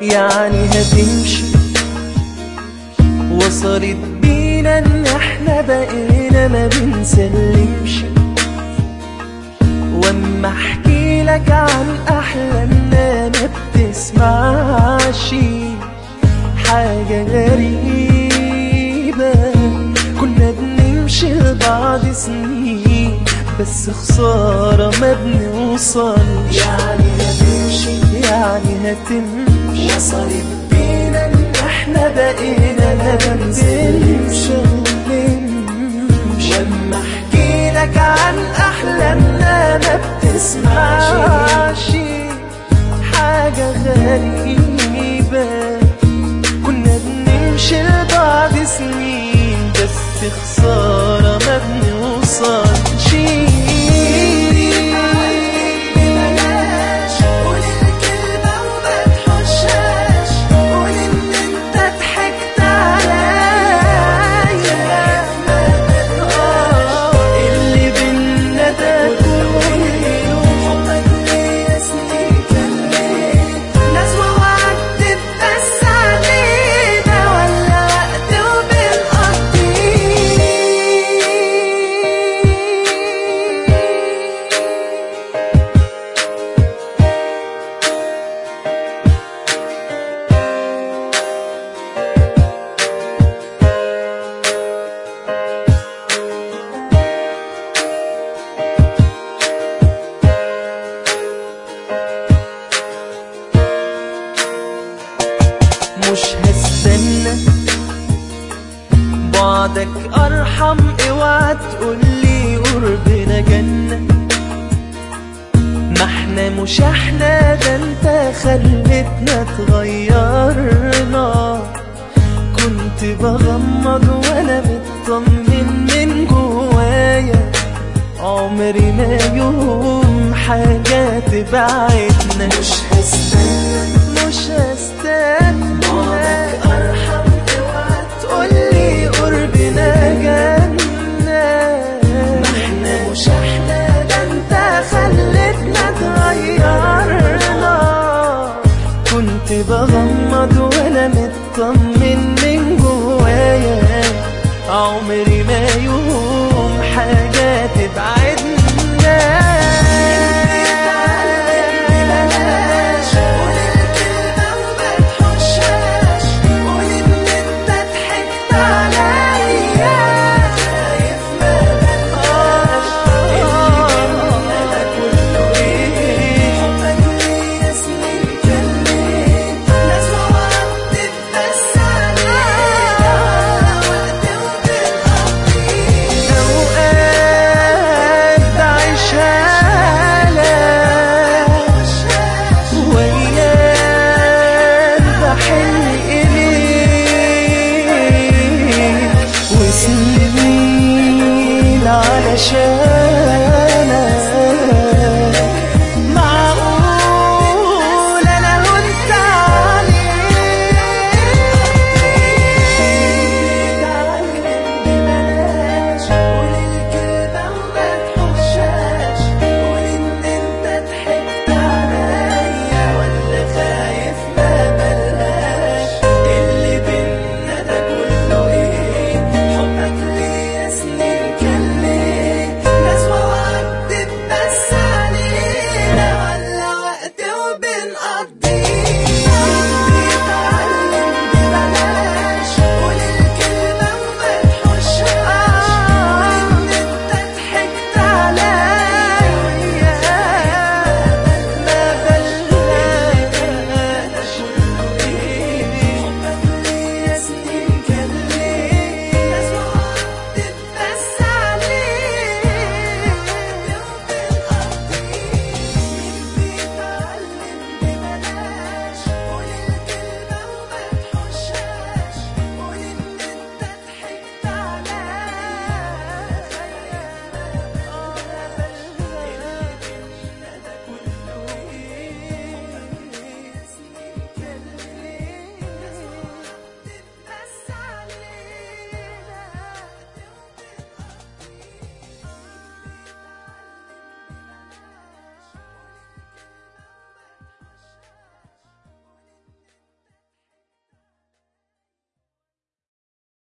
يعني هتمشي وصلت بينا ان احنا بقينا ما بنسلمش واما احكي لك عن احلامنا ما بتسمعش حاجة غريبة كنا بنمشي لبعض سنين بس خسارة ما بنوصلش يعني هتمشي يعني هتمشي وصلت بينا ان احنا بقينا ما بنسلمش لما احكي لك عن احلامنا ما بتسمعش حاجة غريبة كنا بنمشي لبعض سنين بس خسارة ما بنوصلش بلاش قول الكلمة وما تحشاش قول ان انت ضحكت عليا اللي بينا ده كله حبك ليا سنين كملت ناس وعدت بس علينا ولا وقت وبنقضي مش هستنى بعدك ارحم اوعى تقولي قربنا جنة ما احنا مش احنا ده انت خلتنا اتغيرنا كنت بغمض وانا مطمن من جوايا عمري ما يوم حاجة تبعدنا مش هستنى مش هستنى بعدك أرحم اوعى تقولي قربنا جنة ما احنا مش احنا ده انت خلتنا اتغيرنا كنت بغمض وانا مطمن من جوايا عمري ما يوم حاجة تبعدنا بلاش قول الكلمة وما تحشاش قول ان انت ضحكت عليا خايف ما بلقاش اللي بينا ده كله ايه حبك ليا سنين كملت ناس وعدت بس علينا وقت وبنقضي اوقات بعيشها لك وأيام بحن إليك وسنين علشان